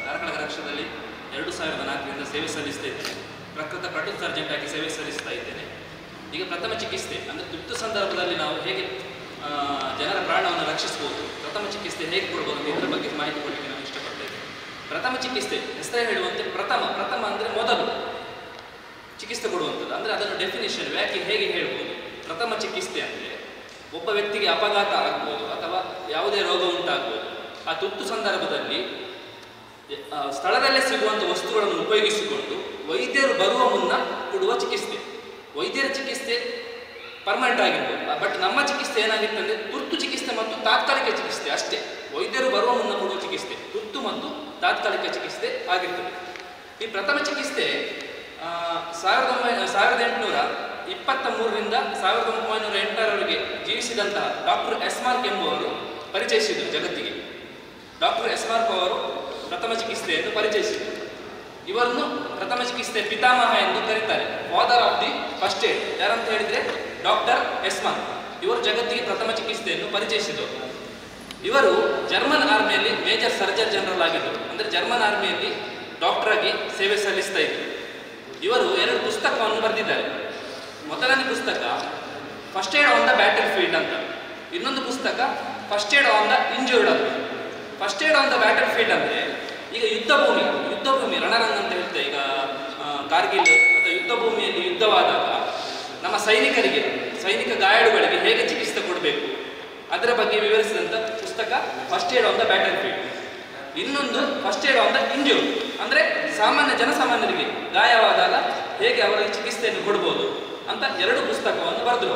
ಕಾರ್ಕಳ ರಕ್ಷದಲ್ಲಿ ಎರಡು ಸಾವಿರದ ನಾಲ್ಕರಿಂದ ಸೇವೆ ಸಲ್ಲಿಸ್ತಾ ಇದ್ದೇನೆ ಪ್ರಕೃತ ಪಟು ಸರ್ಜೆಂಟ್ ಆಗಿ ಸೇವೆ ಸಲ್ಲಿಸ್ತಾ ಇದ್ದೇನೆ ಈಗ ಪ್ರಥಮ ಚಿಕಿತ್ಸೆ ಅಂದರೆ ತುರ್ತು ಸಂದರ್ಭದಲ್ಲಿ ನಾವು ಹೇಗೆ ಆ, ಜನರ ಪ್ರಾಣವನ್ನು ರಕ್ಷಿಸ್ಬೋದು ಪ್ರಥಮ ಚಿಕಿತ್ಸೆ ಹೇಗೆ ಕೊಡ್ಬೋದು ಅಂತ ಇದರ ಬಗ್ಗೆ ಮಾಹಿತಿ ಕೊಡಲಿಕ್ಕೆ ನಾನು ಇಷ್ಟಪಡ್ತಾ ಇದ್ದೇನೆ ಪ್ರಥಮ ಚಿಕಿತ್ಸೆ ಹೆಸರೇ ಹೇಳುವಂತೆ ಪ್ರಥಮ ಪ್ರಥಮ ಅಂದರೆ ಮೊದಲು ಚಿಕಿತ್ಸೆ ಕೊಡುವಂಥದ್ದು ಅಂದರೆ ಅದನ್ನು ಡೆಫಿನೇಷನ್ ವ್ಯಾಖ್ಯೆ ಹೇಗೆ ಹೇಳ್ಬೋದು ಪ್ರಥಮ ಚಿಕಿತ್ಸೆ ಅಂದರೆ ಒಬ್ಬ ವ್ಯಕ್ತಿಗೆ ಅಪಘಾತ ಆಗ್ಬೋದು ಅಥವಾ ಯಾವುದೇ ರೋಗ ಉಂಟಾಗ್ಬೋದು ಆ ತುರ್ತು ಸಂದರ್ಭದಲ್ಲಿ ಆ, ಸ್ಥಳದಲ್ಲೇ ಸಿಗುವಂಥ ವಸ್ತುಗಳನ್ನು ಉಪಯೋಗಿಸಿಕೊಂಡು ವೈದ್ಯರು ಬರುವ ಮುನ್ನ ಕೊಡುವ ಚಿಕಿತ್ಸೆ ವೈದ್ಯರ ಚಿಕಿತ್ಸೆ ಪರ್ಮನೆಂಟ್ ಆಗಿರ್ಬೋದು ಬಟ್ ನಮ್ಮ ಚಿಕಿತ್ಸೆ ಏನಾಗಿತ್ತು ಅಂದರೆ ತುರ್ತು ಚಿಕಿತ್ಸೆ ಮತ್ತು ತಾತ್ಕಾಲಿಕ ಚಿಕಿತ್ಸೆ ಅಷ್ಟೇ ವೈದ್ಯರು ಬರುವ ಮುನ್ನ ಕೊಡುವ ಚಿಕಿತ್ಸೆ ತುರ್ತು ಮತ್ತು ತಾತ್ಕಾಲಿಕ ಚಿಕಿತ್ಸೆ ಆಗಿರ್ತದೆ ಈ ಪ್ರಥಮ ಚಿಕಿತ್ಸೆ ಆ, ಸಾವಿರದ ಒಂಬೈನೂರ ಸಾವಿರದ ಎಂಟುನೂರ ಇಪ್ಪತ್ತ ಮೂರರಿಂದ ಸಾವಿರದ ಒಂಬೈನೂರ ಎಂಟರವರೆಗೆ ಜೀವಿಸಿದಂತಹ ಡಾಕ್ಟರ್ ಎಸ್ಮಾರ್ಕ್ ಎಂಬುವರು ಪರಿಚಯಿಸಿದರು ಜಗತ್ತಿಗೆ ಡಾಕ್ಟರ್ ಎಸ್ಮಾರ್ಕ್ ಅವರು ಪ್ರಥಮ ಚಿಕಿತ್ಸೆಯನ್ನು ಪರಿಚಯಿಸಿದರು ಇವರನ್ನು ಪ್ರಥಮ ಚಿಕಿತ್ಸೆ ಪಿತಾಮಹ ಎಂದು ಕರೀತಾರೆ father of the first aid ಯಾರಂತ ಹೇಳಿದ್ರೆ ಡಾಕ್ಟರ್ ಎಸ್ಮಾರ್ಕ್ ಇವರು ಜಗತ್ತಿಗೆ ಪ್ರಥಮ ಚಿಕಿತ್ಸೆಯನ್ನು ಪರಿಚಯಿಸಿದರು ಇವರು ಜರ್ಮನ್ ಆರ್ಮಿಯಲ್ಲಿ ಮೇಜರ್ ಸರ್ಜನ್ ಜನರಲ್ ಆಗಿದ್ದರು ಅಂದರೆ ಜರ್ಮನ್ ಆರ್ಮಿಯಲ್ಲಿ ಡಾಕ್ಟರ್ ಆಗಿ ಸೇವೆ ಸಲ್ಲಿಸ್ತಾ ಇದ್ದರು ಇವರು ಎರಡು ಪುಸ್ತಕವನ್ನು ಬರೆದಿದ್ದಾರೆ ಮೊದಲನೇ ಪುಸ್ತಕ first aid on the battlefield ಅಂತ ಇನ್ನೊಂದು ಪುಸ್ತಕ first aid on the injured ಅಂತ first aid on the battlefield ಅಂದರೆ ಈಗ ಯುದ್ಧ ಭೂಮಿ ಯುದ್ಧ ಭೂಮಿ ರಣರಂಗ ಅಂತ ಹೇಳ್ತೇವೆ ಈಗ ಆ, ಕಾರ್ಗಿಲ್ ಅಥವಾ ಯುದ್ಧ ಭೂಮಿಯಲ್ಲಿ ಯುದ್ಧವಾದಾಗ ನಮ್ಮ ಸೈನಿಕರಿಗೆ ಸೈನಿಕ ಗಾಯಾಳುಗಳಿಗೆ ಹೇಗೆ ಚಿಕಿತ್ಸೆ ಕೊಡಬೇಕು ಅದರ ಬಗ್ಗೆ ವಿವರಿಸಿದಂಥ ಪುಸ್ತಕ first aid on the battlefield ಇನ್ನೊಂದು first aid on the injure ಅಂದರೆ ಸಾಮಾನ್ಯ ಜನಸಾಮಾನ್ಯರಿಗೆ ಗಾಯವಾದಾಗ ಹೇಗೆ ಅವರಿಗೆ ಚಿಕಿತ್ಸೆಯನ್ನು ಕೊಡ್ಬೋದು ಅಂತ ಎರಡು ಪುಸ್ತಕವನ್ನು ಬರೆದರು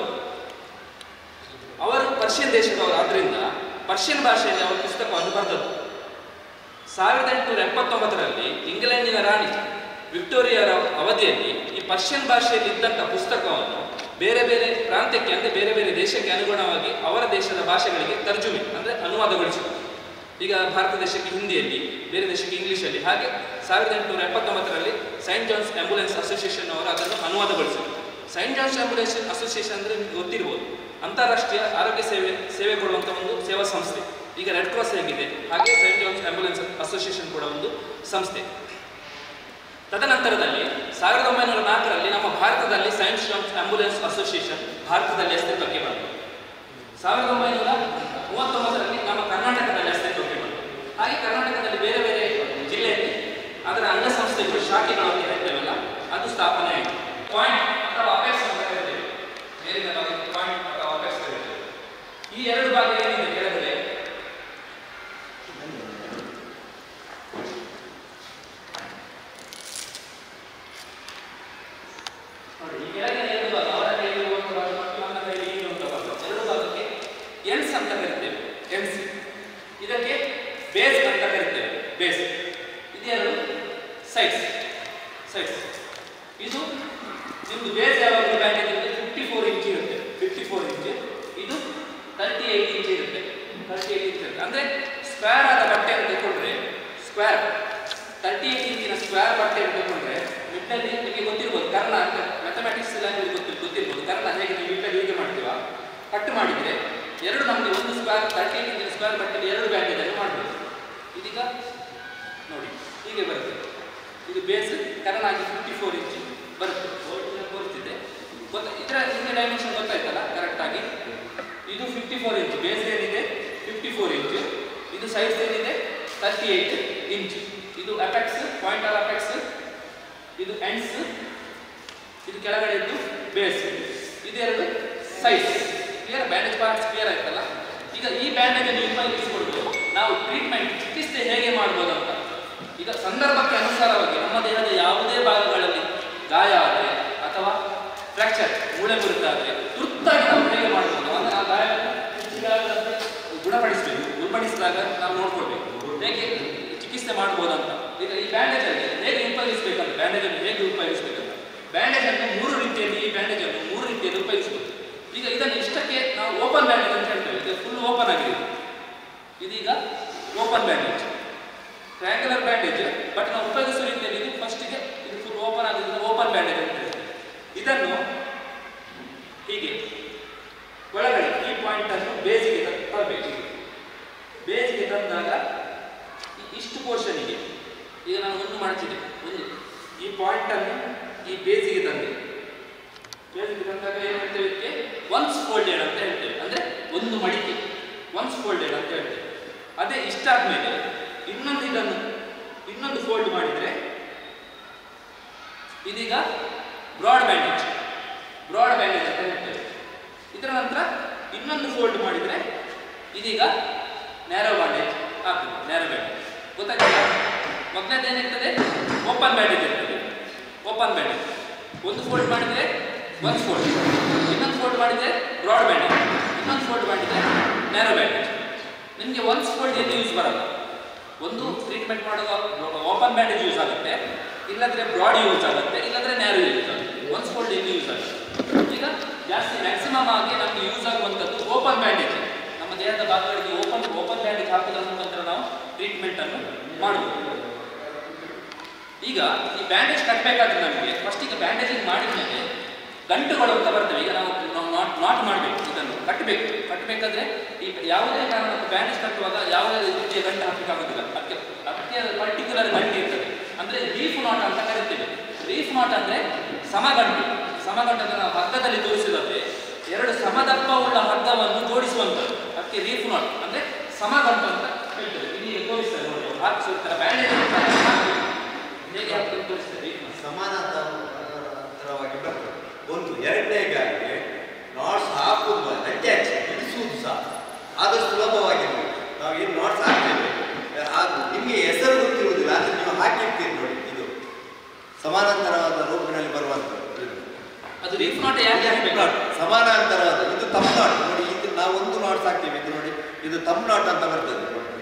ಅವರು ಪರ್ಷಿಯನ್ ದೇಶದವರು ಆದ್ದರಿಂದ ಪರ್ಷಿಯನ್ ಭಾಷೆಯಲ್ಲಿ ಅವರು ಪುಸ್ತಕವನ್ನು ಬರೆದದ್ದು ಸಾವಿರದ ಎಂಟುನೂರ ಎಪ್ಪತ್ತೊಂಬತ್ತರಲ್ಲಿ ಇಂಗ್ಲೆಂಡಿನ ರಾಣಿ ವಿಕ್ಟೋರಿಯಾರ ಅವಧಿಯಲ್ಲಿ ಈ ಪರ್ಷಿಯನ್ ಭಾಷೆಯಲ್ಲಿ ಇದ್ದಂಥ ಪುಸ್ತಕವನ್ನು ಬೇರೆ ಬೇರೆ ಪ್ರಾಂತ್ಯಕ್ಕೆ ಅಂದರೆ ಬೇರೆ ಬೇರೆ ದೇಶಕ್ಕೆ ಅನುಗುಣವಾಗಿ ಅವರ ದೇಶದ ಭಾಷೆಗಳಿಗೆ ತರ್ಜುಮೆ ಅಂದರೆ ಅನುವಾದಗೊಳಿಸಿದರು ಈಗ ಭಾರತ ದೇಶಕ್ಕೆ ಹಿಂದಿಯಲ್ಲಿ ಬೇರೆ ದೇಶಕ್ಕೆ ಇಂಗ್ಲೀಷಲ್ಲಿ ಹಾಗೆ ಸಾವಿರದ ಎಂಟುನೂರ ಎಪ್ಪತ್ತೊಂಬತ್ತರಲ್ಲಿ ಸೈಂಟ್ ಜಾನ್ಸ್ ಆಂಬುಲೆನ್ಸ್ ಅಸೋಸಿಯೇಷನ್ ಅವರು ಅದನ್ನು ಅನುವಾದಗೊಳಿಸಿದರು ಸೈಂಟ್ ಜಾನ್ಸ್ ಆಂಬುಲೆನ್ಸ್ ಅಸೋಸಿಯೇಷನ್ ಅಂದರೆ ನಿಮ್ಗೆ ಗೊತ್ತಿರ್ಬೋದು ಅಂತಾರಾಷ್ಟ್ರೀಯ ಆರೋಗ್ಯ ಸೇವೆ ಸೇವೆ ಕೊಡುವಂಥ ಒಂದು ಸೇವಾ ಸಂಸ್ಥೆ ಈಗ ರೆಡ್ ಕ್ರಾಸ್ ಹೇಗಿದೆ ಹಾಗೆ ಸೈಂಟ್ ಜಾನ್ಸ್ ಆಂಬುಲೆನ್ಸ್ ಅಸೋಸಿಯೇಷನ್ ಕೂಡ ಒಂದು ಸಂಸ್ಥೆ ತದನಂತರದಲ್ಲಿ ಸಾವಿರದ ಒಂಬೈನೂರ ನಾಲ್ಕರಲ್ಲಿ ನಮ್ಮ ಭಾರತದಲ್ಲಿ ಸೈನ್ಸ್ ಜಾನ್ಸ್ ಆಂಬುಲೆನ್ಸ್ ಅಸೋಸಿಯೇಷನ್ ಭಾರತದಲ್ಲಿ ಅಸ್ತಿತ್ವಕ್ಕೆ ಬಂತು ಸಾವಿರದ ಒಂಬೈನೂರ ಮೂವತ್ತೊಂಬತ್ತರಲ್ಲಿ ನಮ್ಮ ಕರ್ನಾಟಕದಲ್ಲಿ ಅಸ್ತಿತ್ವಕ್ಕೆ ಬಂತು ಹಾಗೆ ಕರ್ನಾಟಕದಲ್ಲಿ ಬೇರೆ ಬೇರೆ ಜಿಲ್ಲೆಯಲ್ಲಿ ಅದರ ಅಂಗಸಂಸ್ಥೆಗಳು ಶಾಖೆಗಳು ಅಂತ ಹೇಳ್ತೇವಲ್ಲ ಅದು ಸ್ಥಾಪನೆ ಆಯಿತು ಪಾಯಿಂಟ್ ಅಥವಾ ಅಪೆಕ್ಸ್ ಅಂತ ಕರೀತೇವೆ ಮೇಲಿನ ಭಾಗಕ್ಕೆ ಪಾಯಿಂಟ್ ಅಥವಾ ಅಪೆಕ್ಸ್ ಕರೀತೇವೆ ಈ ಎರಡು ಭಾಗ ಏನಿದೆ ಕೆಳಗಡೆ ನೋಡಿ ಈ ಕೆಳಗಿನ ಎರಡು ಭಾಗ ಅವರ ಕೈಯಲ್ಲಿ ಇರುವಂಥ ಭಾಗ ಮತ್ತು ನನ್ನ ಕೈಯಲ್ಲಿ ಇರುವಂಥ ಭಾಗ ಎರಡು ಭಾಗಕ್ಕೆ ಎನ್ಸ್ ಅಂತ ಕರಿತೇವೆ ಎನ್ಸ್ ಇದಕ್ಕೆ ಬೇಸ್ ಅಂತ ಕರಿತೇವೆ ಬೇಸ್ ಇದೆರಡು ಸೈಡ್ಸ್ ಸೈಡ್ಸ್ ಇದು ನಿಮ್ದು ಬೇಸ್ ಯಾವಾಗಲೂ ಬ್ಯಾಂಡೇಜ್ ಇರುತ್ತೆ ಫಿಫ್ಟಿ ಫೋರ್ ಇಂಚ್ ಇರುತ್ತೆ ಫಿಫ್ಟಿ ಫೋರ್ ಇಂಚ್ ಇದು ತರ್ಟಿ ಏಯ್ಟ್ ಇಂಚ್ ಇರುತ್ತೆ ತರ್ಟಿ ಏಯ್ಟ್ ಇಂಚ್ ಇರುತ್ತೆ ಅಂದರೆ ಸ್ಕ್ವೇರ್ ಆದ ಬಟ್ಟೆಯನ್ನು ತಗೊಂಡ್ರೆ ಸ್ಕ್ವೇರ್ ತರ್ಟಿ ಏಯ್ಟ್ ಇಂಚಿನ ಸ್ಕ್ವೇರ್ ಬಟ್ಟೆಯನ್ನು ತಗೊಂಡ್ರೆ ಮಿಡ್ಡಲ್ಲಿ ನಿಮಗೆ ಗೊತ್ತಿರ್ಬೋದು ಕರ್ಣ ಅಂತ ಮ್ಯಾಥಮೆಟಿಕ್ಸ್ ಲ್ಯಾಂಗ್ವೇಜ್ ಗೊತ್ತಿರ್ ಗೊತ್ತಿರ್ಬೋದು ಕರ್ಣ ಹೇಗೆ ನೀವು ಮಿಡ್ಡಲ್ಲಿ ಹೀಗೆ ಮಾಡ್ತೀವ ಕಟ್ ಮಾಡಿದರೆ ಎರಡು ನಮಗೆ ಒಂದು ಸ್ಕ್ವೇರ್ ತರ್ಟಿ ಏಯ್ಟ್ ಇಂಚಿನ ಸ್ಕ್ವೇರ್ ಬಟ್ಟೆಯಲ್ಲಿ ಎರಡು ಬ್ಯಾಂಡೇಜನ್ನು ಮಾಡ್ಬೋದು ಇದೀಗ ನೋಡಿ ಹೀಗೆ ಬರುತ್ತೆ ಇದು ಬೇಸ್ ಕರ್ಣ ಆಗಿ ಫಿಫ್ಟಿ ಫೋರ್ ಇಂಚ್ ಬರುತ್ತೆ ಒರಿಜಿನಲ್ ತೋರಿಸ್ತಿದೆ ಗೊತ್ತ ಇದರ ನಿಮಗೆ ಡೈಮೆನ್ಷನ್ ಗೊತ್ತಾಯ್ತಲ್ಲ ಕರೆಕ್ಟಾಗಿ ಇದು ಫಿಫ್ಟಿ ಫೋರ್ ಇಂಚ್ ಬೇಸ್ ಏನಿದೆ ಫಿಫ್ಟಿ ಫೋರ್ ಇಂಚ್ ಇದು ಸೈಡ್ಸ್ ಏನಿದೆ ತರ್ಟಿ ಏಯ್ಟ್ ಇಂಚ್ ಇದು ಅಪೆಕ್ಸ್ ಪಾಯಿಂಟ್ ಆಫ್ ಅಪೆಕ್ಸ್ ಇದು ಎಂಡ್ಸ್ ಇದು ಕೆಳಗಡೆ ಇದ್ದು ಬೇಸ್ ಇದೆರಡು sides clear bandage parts clear ಆಯ್ತಲ್ಲ ಈಗ ಈ ಬ್ಯಾಂಡೇಜ್ ಅನ್ನು ಉಪಯೋಗಿಸಿಕೊಂಡು ನಾವು ಟ್ರೀಟ್ಮೆಂಟ್ ಚಿಕಿತ್ಸೆ ಹೇಗೆ ಮಾಡ್ಬೋದು ಅಂತ ಈಗ ಸಂದರ್ಭಕ್ಕೆ ಅನುಸಾರವಾಗಿ ನಮ್ಮ ದೇಹದ ಯಾವುದೇ ಭಾಗಗಳಲ್ಲಿ ಗಾಯ ಆದರೆ ಅಥವಾ ಫ್ರ್ಯಾಕ್ಚರ್ ಮೂಳೆ ಮುರಿತಾದರೆ ತುರ್ತಾಗಿ ನಾವು ಹೇಗೆ ಮಾಡ್ಬೋದು ಅಂದರೆ ಆ ಗಾಯ ಹೆಚ್ಚಿಗಾಗದಂತೆ ಗುಣಪಡಿಸಬೇಕು ಗುಣಪಡಿಸಿದಾಗ ನಾವು ನೋಡ್ಕೊಳ್ಬೇಕು ಹೇಗೆ ಚಿಕಿತ್ಸೆ ಮಾಡ್ಬೋದಂತ ಈಗ ಈ ಬ್ಯಾಂಡೇಜ್ ಅಲ್ಲಿ ಹೇಗೆ ಉಪಯೋಗಿಸಬೇಕಂತ ಬ್ಯಾಂಡೇಜ್ ಅನ್ನು ಹೇಗೆ ಉಪಯೋಗಿಸಬೇಕಂತ ಬ್ಯಾಂಡೇಜ್ ಅನ್ನು ಮೂರು ರೀತಿಯಲ್ಲಿ ಈ ಬ್ಯಾಂಡೇಜ್ ಅನ್ನು ಮೂರು ರೀತಿಯಲ್ಲಿ ಉಪಯೋಗಿಸಬಹುದು ಈಗ ಇದನ್ನು ಇಷ್ಟಕ್ಕೆ ನಾವು ಓಪನ್ ಬ್ಯಾಂಡೇಜ್ ಅಂತ ಹೇಳ್ತೇವೆ ಇದು ಫುಲ್ ಓಪನ್ ಆಗಿದೆ ಇದೀಗ open bandage triangular bandage but ನಾವು ಉಪಯೋಗಿಸುವ ರೀತಿಯಲ್ಲಿ ಇದು ಫಸ್ಟಿಗೆ ಇದು ಫುಲ್ ಓಪನ್ ಆಗಿದೆ ಓಪನ್ ಬ್ಯಾಂಡೇಜ್ ಅಂತ ಹೇಳ್ತೇವೆ ಇದನ್ನು ಹೀಗೆ ಒಳಗಡೆ ಈ ಪಾಯಿಂಟ್ ಅನ್ನು ಬೇಸಿಗೆ ತರಬೇಕು ಬೇಸಿಗೆ ತಂದಾಗ ಈ ಇಷ್ಟು ಪೋರ್ಷನಿಗೆ ಈಗ ನಾನು ಒಂದು ಮಡಚಿದೆ ಒಂದು ಈ ಪಾಯಿಂಟನ್ನು ಈ ಬೇಸಿಗೆ ತಂದೆ ಬೇಸಿಗೆ ತಂದಾಗ ಏನು ಹೇಳ್ತೇವೆ ಇದಕ್ಕೆ ಒನ್ಸ್ ಫೋಲ್ಡೆಡ್ ಅಂತ ಹೇಳ್ತೇವೆ ಅಂದರೆ ಒಂದು ಮಡಿಕೆ ಒನ್ಸ್ ಫೋಲ್ಡೆಡ್ ಅಂತ ಹೇಳ್ತೇವೆ ಅದೇ ಇಷ್ಟಾದ್ಮೇಲೆ ಇನ್ನೊಂದು ಇದನ್ನು ಇನ್ನೊಂದು ಫೋಲ್ಡ್ ಮಾಡಿದರೆ ಇದೀಗ ಬ್ರಾಡ್ ಬ್ಯಾಂಡೇಜ್ ಬ್ರಾಡ್ ಬ್ಯಾಂಡೇಜ್ ಅಂತ ಹೇಳ್ತೇವೆ ಇದರ ನಂತರ ಇನ್ನೊಂದು ಫೋಲ್ಡ್ ಮಾಡಿದರೆ ಇದೀಗ ನ್ಯಾರೋ ಬ್ಯಾಂಡೇಜ್ ಆಗ್ತದೆ ನ್ಯಾರೋ ಬ್ಯಾಂಡೇಜ್ ಗೊತ್ತಾಗ್ತದೆ ಮೊದಲನೇದು ಏನಿರ್ತದೆ ಓಪನ್ ಬ್ಯಾಂಡೇಜ್ ಇರ್ತದೆ ಓಪನ್ ಬ್ಯಾಂಡೇಜ್ ಒಂದು ಫೋಲ್ಡ್ ಮಾಡಿದರೆ ಒಂದು ಫೋಲ್ಡ್ ಇನ್ನೊಂದು ಫೋಲ್ಡ್ ಮಾಡಿದರೆ ಬ್ರಾಡ್ ಬ್ಯಾಂಡೇಜ್ ಇನ್ನೊಂದು ಫೋಲ್ಡ್ ಮಾಡಿದರೆ ನ್ಯಾರೋ ಬ್ಯಾಂಡೇಜ್ ನಿಮಗೆ ಒನ್ಸ್ ಫೋಲ್ಡ್ ಏನು ಯೂಸ್ ಬರಲ್ಲ ಒಂದು ಟ್ರೀಟ್ಮೆಂಟ್ ಮಾಡುವಾಗ ಓಪನ್ ಬ್ಯಾಂಡೇಜ್ ಯೂಸ್ ಆಗುತ್ತೆ ಇಲ್ಲದ್ರೆ ಬ್ರಾಡ್ ಯೂಸ್ ಆಗುತ್ತೆ ಇಲ್ಲದ್ರೆ ನ್ಯಾರೋ ಯೂಸ್ ಆಗುತ್ತೆ ಒನ್ಸ್ ಫೋಲ್ಡ್ ಏನು ಯೂಸ್ ಆಗುತ್ತೆ ಈಗ ಜಾಸ್ತಿ ಮ್ಯಾಕ್ಸಿಮಮ್ ಆಗಿ ನಮಗೆ ಯೂಸ್ ಆಗುವಂಥದ್ದು ಓಪನ್ ಬ್ಯಾಂಡೇಜ್ ನಮ್ಮ ದೇಹದ ಭಾಗಗಳಿಗೆ ಓಪನ್ ಓಪನ್ ಬ್ಯಾಂಡೇಜ್ ಹಾಕೋದ್ರ ಮುಖಾಂತರ ನಾವು ಟ್ರೀಟ್ಮೆಂಟ್ ಅನ್ನು ಮಾಡಬಹುದು ಈಗ ಈ ಬ್ಯಾಂಡೇಜ್ ಕಟ್ಟಬೇಕಾದ್ರೆ ನಮಗೆ ಫಸ್ಟ್ ಈಗ ಬ್ಯಾಂಡೇಜಿಂಗ್ ಮಾಡಿದ ಮೇಲೆ ಗಂಟುಗಳು ಅಂತ ಬರ್ತವೆ ಈಗ ನಾವು ನಾವು ನಾಟ್ ನಾಟ್ ಮಾಡಬೇಕು ಇದನ್ನು ಕಟ್ಟಬೇಕು ಕಟ್ಟಬೇಕಾದ್ರೆ ಈ ಯಾವುದೇ ಕಾರಣಕ್ಕೂ ಬ್ಯಾಂಡೇಜ್ ಕಟ್ಟುವಾಗ ಯಾವುದೇ ರೀತಿಯ ಗಂಟು ಹಾಕಬೇಕಾಗೋದಿಲ್ಲ ಅದಕ್ಕೆ ಅದಕ್ಕೆ ಪರ್ಟಿಕ್ಯುಲರ್ ಗಂಟು ಇರ್ತದೆ ಅಂದರೆ ರೀಫ್ ನಾಟ್ ಅಂತ ಕರಿತೇವೆ ರೀಫ್ ನಾಟ್ ಅಂದರೆ ಸಮಗಂಟು ಸಮಗಂಟು ಅಂದರೆ ನಾವು ಹಗ್ಗದಲ್ಲಿ ತೋರಿಸಿದಂತೆ ಎರಡು ಸಮದಪ್ಪವುಳ್ಳ ಹಗ್ಗವನ್ನು ಜೋಡಿಸುವಂಥದ್ದು ಅದಕ್ಕೆ ರೀಫ್ ನಾಟ್ ಅಂದರೆ ಸಮಗಂಟು ಅಂತ ಹೇಳ್ತೇವೆ ಇಲ್ಲಿ ತೋರಿಸ್ತಾರೆ ನೋಡಿ ಹಾಕಿಸಿರ್ತಾರೆ ಬ್ಯಾಂಡೇಜ್ ಹೇಗೆ ಹಾಕ್ತಾರೆ ತೋರಿಸ್ತಾರೆ ರೀಫ್ ನಾಟ್ ಸಮಾನಾಂತರವಾಗಿ ಬರ್ತದೆ ಒಂದು ಎರಡನೇಗಾಗಿ ನಾಟ್ಸ್ ಹಾಕುವುದು ಅಟ್ಯಾಚ್ ಬಿಡಿಸುವುದು ಸಹ ಆದಷ್ಟು ಸುಲಭವಾಗಿರಬೇಕು ನಾವು ಏನು ನಾಟ್ಸ್ ಹಾಕ್ತೇವೆ ಅದು ನಿಮಗೆ ಹೆಸರು ಗೊತ್ತಿರುವುದಿಲ್ಲ ಆದರೆ ನೀವು ಹಾಕಿರ್ತೀರಿ ನೋಡಿ ಇದು ಸಮಾನಾಂತರವಾದ ರೋಗಗಳಲ್ಲಿ ಬರುವಂಥದ್ದು ಇದು. ಅದು ರೀಫ್ ನಾಟ್ ಯಾಕೆ ಹಾಕ್ಬೇಕು ನಾಟ್ ಸಮಾನಾಂತರವಾದ ಇದು ತಮ್ ನಾಟ್ ನೋಡಿ ಇದು ನಾವು ಒಂದು ನಾಟ್ಸ್ ಹಾಕ್ತೀವಿ ಇದು ನೋಡಿ ಇದು ತಮ್ ನಾಟ್ ಅಂತ ಬರ್ತದೆ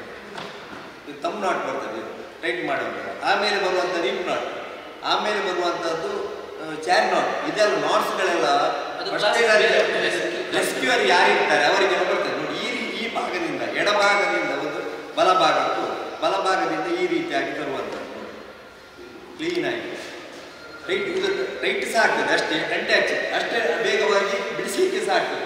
ಇದು ತಮ್ ನಾಟ್ ಬರ್ತದೆ ಇದು ಟೈಟ್ ಮಾಡುವಾಗ ಆಮೇಲೆ ಬರುವಂಥ ರೀಪ್ ನಾಟ್ ಆಮೇಲೆ ಬರುವಂಥದ್ದು ಚಾರ್ ನಾಟ್ ಇದೆಲ್ಲ ನಾಟ್ಸ್ಗಳೆಲ್ಲ ಅದು class ಬೇರೆ ಇರ್ತದೆ. ರೆಸ್ಕ್ಯೂರ್ ಯಾರಿರ್ತಾರೆ ಅವರಿಗೆಲ್ಲ ಬರ್ತದೆ ನೋಡಿ ಈ ರೀ- ಈ ಭಾಗದಿಂದ ಎಡಭಾಗದಿಂದ ಒಂದು ಬಲಭಾಗಕ್ಕೂ ಬಲಭಾಗದಿಂದ ಈ ರೀತಿಯಾಗಿ ತರುವಂಥದ್ದು ನೋಡಿ ಕ್ಲೀನ್ ಆಗಿ ರೈಟ್ ಇದು ರೈಟ್ ಸಹ ಆಗ್ತದೆ ಅಷ್ಟೇ ಅಟ್ಯಾಚ್ ಅಷ್ಟೇ ಬೇಗವಾಗಿ ಬಿಡಿಸಲಿಕ್ಕೆ ಸಹ ಆಗ್ತದೆ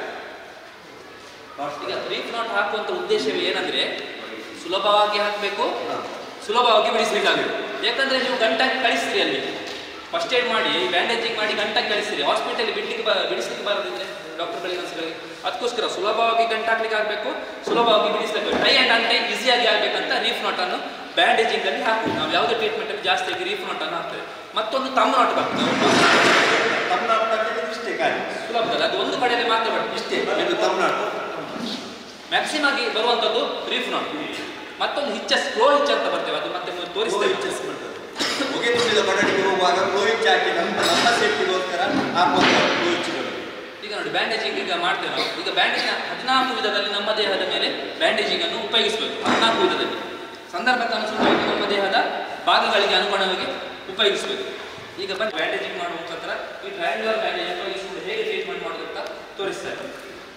ಈಗ ರೀಫ್ ನಾಟ್ ಹಾಕುವಂತ ಉದ್ದೇಶವೇ ಏನಂದ್ರೆ ಸುಲಭವಾಗಿ ಹಾಕಬೇಕು ಸುಲಭವಾಗಿ ಬಿಡಿಸಬೇಕಾಗುತ್ತೆ ಯಾಕಂದ್ರೆ ನೀವು ಗಂಟಾಗಿ ಕಳಿಸ್ತೀರಿ ಅಲ್ಲಿ ಫಸ್ಟ್ ಏಡ್ ಮಾಡಿ ಬ್ಯಾಂಡೇಜಿಂಗ್ ಮಾಡಿ ಗಂಟಾಗಿ ಕಳಿಸ್ತೀರಿ ಹಾಸ್ಪಿಟಲ್ ಬಿಡ್ಲಿಕ್ಕೆ ಬ ಬಿಡಿಸ್ಲಿಕ್ಕೆ ಬರದಿದ್ರೆ ಡಾಕ್ಟರ್ಗಳಿಗೆ ನರ್ಸ್ಗಳಿಗೆ ಅದಕ್ಕೋಸ್ಕರ ಸುಲಭವಾಗಿ ಗಂಟಾಕ್ಲಿಕ್ಕೆ ಆಗಬೇಕು ಸುಲಭವಾಗಿ ಬಿಡಿಸಬೇಕು ಟೈ ಆ್ಯಂಡ್ ಅಂಟೈ ಈಸಿಯಾಗಿ ಆಗಬೇಕಂತ ರೀಫ್ ನಾಟನ್ನು ಬ್ಯಾಂಡೇಜಿಂಗ್ ಅಲ್ಲಿ ಹಾಕುದು ನಾವು ಯಾವುದೇ ಟ್ರೀಟ್ಮೆಂಟ್ ಅಲ್ಲಿ ಜಾಸ್ತಿಯಾಗಿ ರೀಫ್ ನಾಟನ್ನು ಹಾಕ್ತೇವೆ ಮತ್ತೊಂದು ತಮ್ಮ ನಾಟ್ ಬರ್ತದೆ ತಮಿಳ್ನಾಡಿನಲ್ಲಿ ಇಷ್ಟೇ ಖಾಲಿ ಸುಲಭದಲ್ಲಿ ಅದು ಒಂದು ಕಡೆಯಲ್ಲಿ ಮಾತ್ರ ಬರ್ತದೆ ಇಷ್ಟೇ ಇದು ತಮಿಳ್ನಾಡು ಮ್ಯಾಕ್ಸಿಮಮ್ ಆಗಿ ಬರುವಂಥದ್ದು ರೀಫ್ ನಾಟ್ ಮತ್ತೊಂದು ಹಿಚ್ಚ ಸ್ಲೋ ಹಿಚ್ ಅಂತ ಬರ್ತೇವೆ ಅದು ಮತ್ತೆ ತೋರಿಸ್ತೇವೆ ಹೊಗೆ ತುಂಬಿದ ಕೊಠಡಿಗೆ ಹೋಗುವಾಗ ಕ್ಲೋಯಿಚ್ ಹಾಕಿ ನಮ್ಮ ನಮ್ಮ ಸೇಫ್ಟಿಗೋಸ್ಕರ ಹಾಕುವಂಥ ಕ್ಲೋಯಿಚ್ಗಳು ಈಗ ನೋಡಿ ಬ್ಯಾಂಡೇಜಿಂಗ್ ಈಗ ಮಾಡ್ತೇವೆ ನಾವು ಈಗ ಬ್ಯಾಂಡೇಜ್ ಹದಿನಾಲ್ಕು ವಿಧದಲ್ಲಿ ನಮ್ಮ ದೇಹದ ಮೇಲೆ ಬ್ಯಾಂಡೇಜಿಂಗ್ ಅನ್ನು ಉಪಯೋಗಿಸಬೇಕು ಹದಿನಾಲ್ಕು ವಿಧದಲ್ಲಿ ಸಂದರ್ಭಕ್ಕನುಸಾರವಾಗಿ ನಮ್ಮ ದೇಹದ ಭಾಗಗಳಿಗೆ ಅನುಗುಣವಾಗಿ ಉಪಯೋಗಿಸಬೇಕು ಈಗ ಬನ್ನಿ ಬ್ಯಾಂಡೇಜಿಂಗ್ ಮಾಡುವ ಮುಖಾಂತರ ಈ ಟ್ರಯಾಂಗ್ಯುಲರ್ ಬ್ಯಾಂಡೇಜ್ ಉಪಯೋಗಿಸಿಕೊಂಡು ಹೇಗೆ ಟ್ರೀಟ್ಮೆಂಟ್ ಮಾಡೋದು ಅಂತ ತೋರಿಸ್ತಾರೆ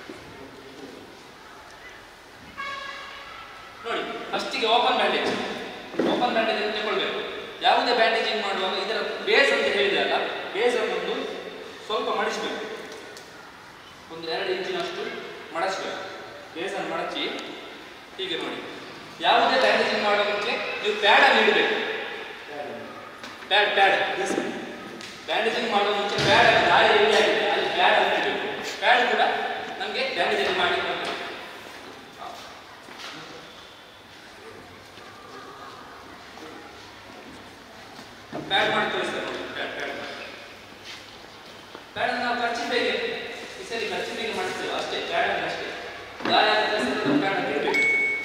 ನೋಡಿ ಫಸ್ಟಿಗೆ ಓಪನ್ ಬ್ಯಾಂಡೇಜ್ ಓಪನ್ ಬ್ಯಾಂಡೇಜ್ ಅಂತ ತಗೊಳ್ಬೇಕು ಯಾವುದೇ ಬ್ಯಾಂಡೇಜಿಂಗ್ ಮಾಡುವಾಗ ಇದರ ಬೇಸ್ ಅಂತ ಹೇಳಿದೆ ಅಲ್ಲ ಬೇಸ್ ಒಂದು ಸ್ವಲ್ಪ ಮಡಿಸಬೇಕು ಒಂದು ಎರಡು ಇಂಚಿನಷ್ಟು ಮಡಚಬೇಕು ಬೇಸನ್ನು ಮಡಚಿ ಹೀಗೆ ನೋಡಿ ಯಾವುದೇ ಬ್ಯಾಂಡೇಜಿಂಗ್ ಮಾಡುವ ಮುಂಚೆ ನೀವು ಪ್ಯಾಡ್ ಅನ್ನು ಇಡಬೇಕು ಪ್ಯಾಡ್ ಪ್ಯಾಡ್ ಬ್ಯಾಂಡೇಜಿಂಗ್ ಮಾಡುವ ಮುಂಚೆ ಪ್ಯಾಡ್ ಅನ್ನು ಗಾಯ ಎಲ್ಲಿ ಆಗಿದೆ ಅಲ್ಲಿ ಪ್ಯಾಡ್ ಅನ್ನು ಇಡಬೇಕು ಪ್ಯಾಡ್ ಕೂಡ ನಮಗೆ ಬ್ಯಾಂಡೇಜಿಂಗ್ ಮಾಡಿ ಬರ್ತದೆ ಪ್ಯಾಡ್ ಮಾಡಿ ತೋರಿಸ್ತಾರೆ ನೋಡಿ ಪ್ಯಾಡ್ ಪ್ಯಾಡ್ ಪ್ಯಾಡ್ ನಾವು ಖರ್ಚು ಬೇಗ ಈ ಸರಿ ಖರ್ಚು ಬೇಗ ಮಾಡಿಸ್ತೇವೆ ಅಷ್ಟೇ ಪ್ಯಾಡ್ ಅಂದ್ರೆ ಅಷ್ಟೇ ಗಾಯ ಆದ ತಕ್ಷಣ ಪ್ಯಾಡ್ ಇಡಬೇಕು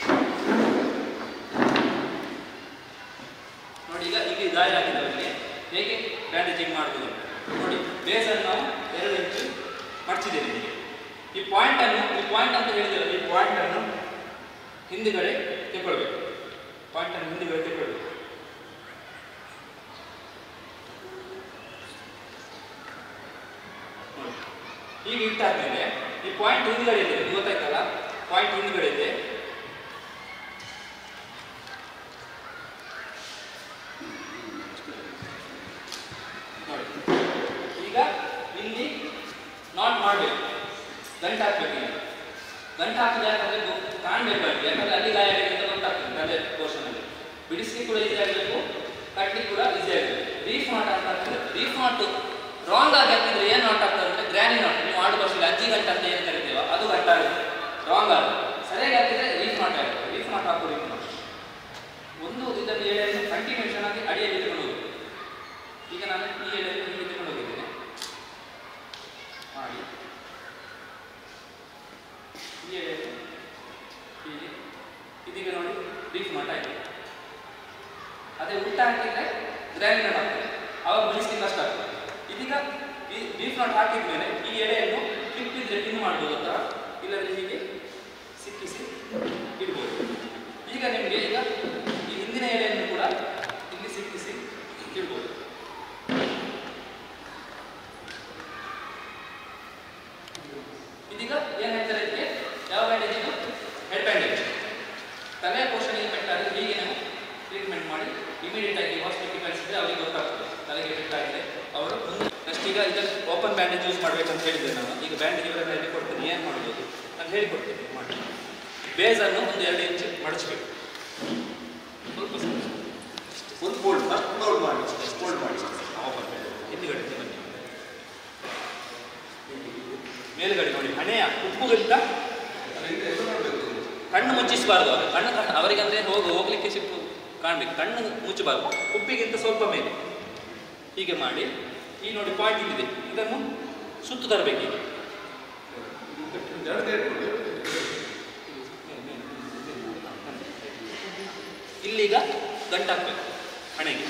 ನೋಡಿ ಈಗ ಈಗ ಗಾಯ ಆಗಿದ್ದವರಿಗೆ ಹೇಗೆ ಬ್ಯಾಂಡೇಜಿಂಗ್ ಮಾಡುವುದು ಅಂತ ನೋಡಿ ಬೇಸನ್ನು ನಾವು ಎರಡು ಇಂಚು ಮಡಚಿದ್ದೇವೆ ಹೀಗೆ ಈ ಪಾಯಿಂಟ್ ಅನ್ನು ಈ ಪಾಯಿಂಟ್ ಅಂತ ಹೇಳಿದ್ರೆ ಈ ಪಾಯಿಂಟ್ ಅನ್ನು ಹಿಂದುಗಡೆ ತೆಗೊಳ್ಬೇಕು ಪಾಯಿಂಟ್ ಅನ್ನು ಹಿಂದುಗಡೆ ತೆಗೊಳ್ಬೇಕು ನೋಡಿ. ಹೀಗೆ ಇಟ್ಟಾದ್ಮೇಲೆ ಈ ಪಾಯಿಂಟ್ ಹಿಂದ್ಗಡೆ ಇದೆ ಇದು ಗೊತ್ತಾಯ್ತಲ್ಲ ಪಾಯಿಂಟ್ ಹಿಂದ್ಗಡೆ ಇದೆ ನೋಡಿ ಈಗ ಇಲ್ಲಿ ನಾಟ್ ಮಾಡಬೇಕು ಗಂಟು ಹಾಕ್ಬೇಕು ಈಗ ಗಂಟು ಹಾಕಿದ ಯಾಕಂದ್ರೆ ಗೊ- ಕಾಣ್ಬೇಕು ಅಲ್ಲಿ ಯಾಕಂದ್ರೆ ಅಲ್ಲಿ ಗಾಯ ಆಗಿದೆ ಅಂತ ಗೊತ್ತಾಗ್ತದೆ ಅದೇ ಪೋರ್ಷನ್ ಅಲ್ಲಿ ಬಿಡಿಸ್ಲಿಕ್ಕೆ ಕೂಡ ಈಸಿ ಆಗಬೇಕು ಕಟ್ಲಿಕ್ಕೆ ಕೂಡ ಈಸಿ ಆಗಿದೆ ರೀಫ್ ನಾಟ್ ಅಂತ ಆಗ್ತದೆ ರೀಫ್ ನಾಟ್ ರಾಂಗ್ ಆಗಿ ಹಾಕಿದ್ರೆ ಏನು ನಾಟ್ ಆಗ್ತದೆ ಅಂದ್ರೆ ಗ್ರ್ಯಾನಿ ನಾಟ್ ನೀವು ಆಡು ಭಾಷೆಯಲ್ಲಿ ಅಜ್ಜಿ ಗಂಟೆ ಅಂತ ಏನು ಕರಿತೀವ ಅದು ಗಂಟ ಆಗುತ್ತೆ ರಾಂಗ್ ಆಗುತ್ತೆ ಸರಿಯಾಗಿ ಹಾಕಿದ್ರೆ ರೀಫ್ ನಾಟ್ ಆಗುತ್ತೆ ರೀಫ್ ನಾಟ್ ಹಾಕೋ ರೀಫ್ ನಾಟ್ ಒಂದು ಇದನ್ನು ಎಳೆಯನ್ನು ಕಂಟಿನ್ಯೂಷನ್ ಆಗಿ ಅಡಿಯಲ್ಲಿ ಇಟ್ಕೊಂಡು ಹೋಗಿ ಈಗ ನಾನು ಈ ಎಳೆಯನ್ನು ಹೀಗೆ ತಗೊಂಡು ಹೋಗಿದ್ದೇನೆ ಮಾಡಿ ಈ ಎಳೆಯನ್ನು ಹೀಗೆ ಇದೀಗ ನೋಡಿ ರೀಫ್ ನಾಟ್ ಆಗಿದೆ ಅದೇ ಉಲ್ಟ ಹಾಕಿದ್ರೆ ಗ್ರ್ಯಾನಿನಟ್ ಆಗ್ತದೆ ಅವಾಗ ಬಿಡಿಸ್ಲಿಕ್ಕೆ ಕಷ್ಟ ಆಗ್ತದೆ ಇದೀಗ ಈ ಬೀಫ್ ನಾಟ್ ಹಾಕಿದ ಮೇಲೆ ಈ ಎಳೆಯನ್ನು ಕ್ಲಿಪ್ಪಿದ್ರೆ ಪಿನ್ ಮಾಡ್ಬೋದು ಅಥವಾ ಇಲ್ಲದ್ರೆ ಹೀಗೆ ಸಿಕ್ಕಿಸಿ ಇಡ್ಬೋದು ಈಗ ನಿಮಗೆ ಈಗ ಈ ಹಿಂದಿನ ಎಳೆಯನ್ನು ಕೂಡ ಇಲ್ಲಿ ಸಿಕ್ಕಿಸಿ ಇಡ್ಬೋದು ಇದೀಗ ಏನು ಹೇಳ್ತಾರೆ ಇದಕ್ಕೆ ಯಾವ ಬ್ಯಾಂಡೇಜ್ ಇದು ಹೆಡ್ ಬ್ಯಾಂಡೇಜ್ ತಲೆಯ ಪೋಷಣೆಗೆ ಪೆಟ್ಟಾದರೆ ಹೀಗೆ ನಾವು ಟ್ರೀಟ್ಮೆಂಟ್ ಮಾಡಿ ಇಮಿಡಿಯೇಟ್ ಆಗಿ ಹಾಸ್ಪಿಟಲ್ ಕಳಿಸಿದ್ರೆ ಅವರಿಗೆ ಗೊತ್ತಾಗ್ತದೆ ತಲೆಗೆ ಪೆಟ್ಟಾಗಿದೆ ಅವರು ನೆಕ್ಸ್ಟ್ ಈಗ ಇದನ್ನು ಓಪನ್ ಬ್ಯಾಂಡೇಜ್ ಯೂಸ್ ಮಾಡಬೇಕಂತ ಹೇಳಿದ್ದೆ ನಾನು ಈಗ ಬ್ಯಾಂಡೇಜ್ ಇವರೆಲ್ಲ ಹೇಳಿ ಕೊಡ್ತೀನಿ ಏನು ಮಾಡ್ಬೋದು ನಾನು ಹೇಳಿಕೊಡ್ತೀನಿ ಮಾಡಿ ಬೇಸನ್ನು ಒಂದು ಎರಡು ಇಂಚ್ ಮಡಚಬೇಕು ಸ್ವಲ್ಪ ಸ್ವಲ್ಪ. ಒಂದು ಫೋಲ್ಡ್ ಫಸ್ಟ್ ಫೋಲ್ಡ್ ಮಾಡಿ ಫೋಲ್ಡ್ ಮಾಡಿ ಓಪನ್ ಹಿಂದುಗಡೆ ಬನ್ನಿ ಮೇಲುಗಡೆ ನೋಡಿ ಹಣೆಯ ಉಪ್ಪುಗಿಂತ ಕಣ್ಣು ಮುಚ್ಚಿಸಬಾರ್ದು ಅವರು ಕಣ್ಣು ಕಣ್ಣು ಅವರಿಗಂದ್ರೆ ಹೋಗು ಹೋಗ್ಲಿಕ್ಕೆ ಸಿಪ್ಪು ಕಾಣ್ಬೇಕು ಕಣ್ಣು ಮುಚ್ಚಬಾರ್ದು ಉಪ್ಪಿಗಿಂತ ಸ್ವಲ್ಪ ಮೇಲೆ ಹೀಗೆ ಮಾಡಿ ಈ ನೋಡಿ ಪಾಯಿಂಟ್ ಇಲ್ಲಿದೆ ಇದನ್ನು ಸುತ್ತು ತರಬೇಕು ಈಗ ಇಲ್ಲೀಗ ಗಂಟು ಹಾಕ್ಬೇಕು ಹಣೆಗೆ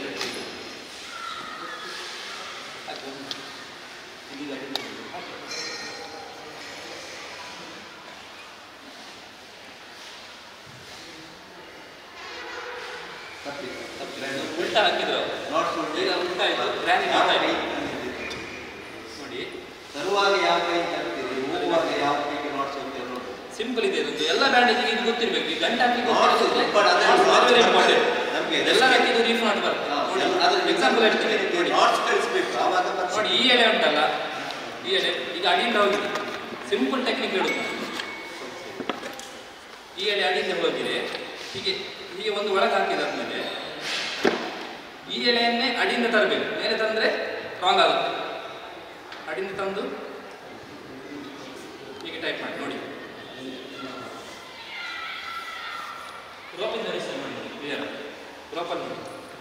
ಹಾಕು. ಇಲ್ಲಿಗ ಹಾಕು. ಉಲ್ಟಾ ಹಾಕಿದ್ರು ಅವ್ರು. ನಾಟ್ ಈಗ ಉಲ್ಟಾ ಆಯ್ತು ಗ್ರ್ಯಾನಿ ನಾಟ್ ಆಯ್ತು ನೋಡಿ ತರುವಾಗ ಯಾವ ಕೈ ತರ್ತೀರಿ ಹೋಗುವಾಗ ಯಾವ ಕೈಗೆ ನಾಟ್ಸ್ ಅಂತ ನೋಡಿ ಸಿಂಪಲ್ ಇದೆ ಇದೊಂದು ಎಲ್ಲ ಬ್ಯಾಂಡೇಜಿಗೆ ಇದು ಗೊತ್ತಿರ್ಬೇಕು ಈ ಗಂಟೆ ಹಾಕಿ Knots, but ಅದೇ knots ನಮ್ಗೆ ಎಲ್ಲ ಹಾಕಿದ್ದು ರೀಫ್ ನಾಟ್ ಬರುತ್ತೆ ನೋಡಿ ಎಕ್ಸಾಂಪಲ್ ಹೇಳ್ತೀನಿ ನೋಡಿ ನಾಟ್ಸ್ ಕಳಿಸ್ಬೇಕು ಆವಾಗ ಮತ್ತೆ ನೋಡಿ ಈ ಎಳೆ ಉಂಟಲ್ಲ ಈ ಎಳೆ ಈಗ ಅಡಿಯಿಂದ ಹೋಗಿದೆ ಸಿಂಪಲ್ ಟೆಕ್ನಿಕ್ ಹೇಳುದು ಈ ಎಳೆ ಅಡಿಯಿಂದ ಹೋಗಿದೆ ಹೀಗೆ ಹೀಗೆ ಒಂದು ಒಳಗೆ ಹಾಕಿದಾದ್ಮೇಲೆ ಈ ಎಳೆಯನ್ನೇ ಅಡಿಯಿಂದ ತರಬೇಕು ಮೇಲೆ ತಂದ್ರೆ ರಾಂಗ್ ಆಗುತ್ತೆ ಅಡಿಯಿಂದ ತಂದು ಹೀಗೆ ಟೈಪ್ ಮಾಡಿ ನೋಡಿ ರೋಪಿಂದ ರಿಜಿಸ್ಟರ್ ಮಾಡಿ ಕ್ಲಿಯರ್ ರೋಪಲ್ಲಿ ನೋಡಿ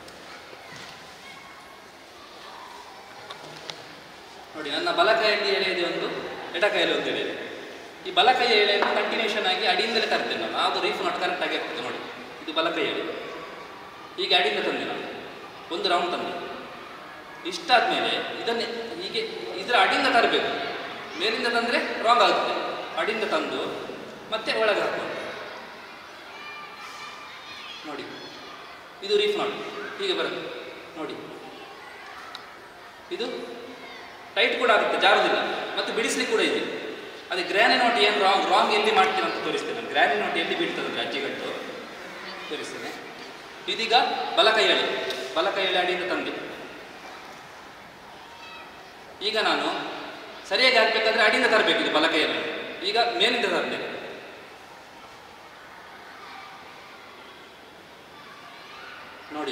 ನೋಡಿ ನನ್ನ ಬಲಕೈಯಲ್ಲಿ ಎಳೆ ಇದೆ ಒಂದು ಎಡಕೈಯಲ್ಲಿ ಒಂದು ಎಳೆ ಇದೆ ಈ ಬಲಕೈ ಎಳೆಯನ್ನು ಕಂಟಿನ್ಯೂಷನ್ ಆಗಿ ಅಡಿಯಿಂದಲೇ ತರ್ತೇನೆ ನಾನು ಅದು ರೀಫ್ ನಾಟ್ ಕರೆಕ್ಟ್ ಆಗಿ ಆಗ್ತದೆ ನೋಡಿ ಇದು ಬಲಕೈ ಎಳೆ ಈಗ ಅಡಿಯಿಂದ ತಂದೆ ನಾನು ಒಂದು ರೌಂಡ್ ತಂದೆ ಇಷ್ಟಾದ್ಮೇಲೆ ಇದನ್ನೇ ಹೀಗೆ ಇದರ ಅಡಿಯಿಂದ ತರಬೇಕು ಮೇಲಿಂದ ತಂದರೆ ರಾಂಗ್ ಆಗುತ್ತೆ ಅಡಿಯಿಂದ ತಂದು ಮತ್ತೆ ಒಳಗೆ ಹಾಕೋದು ನೋಡಿ ಇದು ರೀಫ್ ನಾಟ್ ಹೀಗೆ ಬರುತ್ತೆ ನೋಡಿ ಇದು ಟೈಟ್ ಕೂಡ ಆಗುತ್ತೆ ಜಾರುದಿಲ್ಲ ಮತ್ತು ಬಿಡಿಸ್ಲಿಕ್ಕೆ ಕೂಡ ಇದೆ ಅದೇ ಗ್ರ್ಯಾನಿ ನೋಟ್ ಏನು ರಾಂಗ್ ರಾಂಗ್ ಎಲ್ಲಿ ಮಾಡ್ತೀನಿ ಅಂತ ತೋರಿಸ್ತೇನೆ ನಾನು ಗ್ರ್ಯಾನಿ ನೋಟ್ ಎಲ್ಲಿ ಬೀಳ್ತದೆ ಅಂದರೆ ಅಜ್ಜಿಗಟ್ಟು ತೋರಿಸ್ತೇನೆ ಇದೀಗ ಬಲ ಕೈಯಳಿ ಬಲ ಕೈಯಳಿ ಅಡಿಯಿಂದ ತಂದೆ ಈಗ ನಾನು ಸರಿಯಾಗಿ ಹಾಕ್ಬೇಕಾದ್ರೆ ಅಡಿಯಿಂದ ತರಬೇಕು ಇದು ಬಲ ಕೈಯಲ್ಲಿ ಈಗ ಮೇಲಿಂದ ತಂದೆ ನೋಡಿ